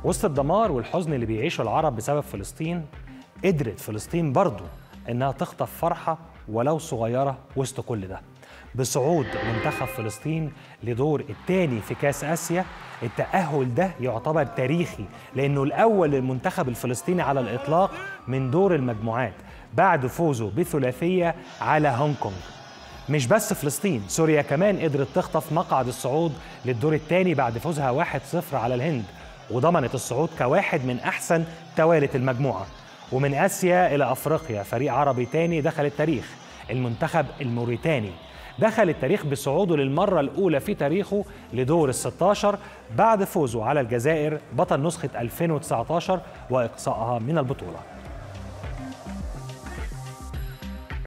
وسط الدمار والحزن اللي بيعيشه العرب بسبب فلسطين قدرت فلسطين برضو انها تخطف فرحه ولو صغيره وسط كل ده بصعود منتخب فلسطين لدور الثاني في كاس اسيا التاهل ده يعتبر تاريخي لانه الاول للمنتخب الفلسطيني على الاطلاق من دور المجموعات بعد فوزه بثلاثيه على هونج كونج مش بس فلسطين سوريا كمان قدرت تخطف مقعد الصعود للدور الثاني بعد فوزها 1-0 على الهند وضمنت الصعود كواحد من احسن توالت المجموعه ومن اسيا الى افريقيا فريق عربي تاني دخل التاريخ المنتخب الموريتاني دخل التاريخ بصعوده للمرة الأولى في تاريخه لدور ال 16 بعد فوزه على الجزائر بطل نسخة 2019 وإقصائها من البطولة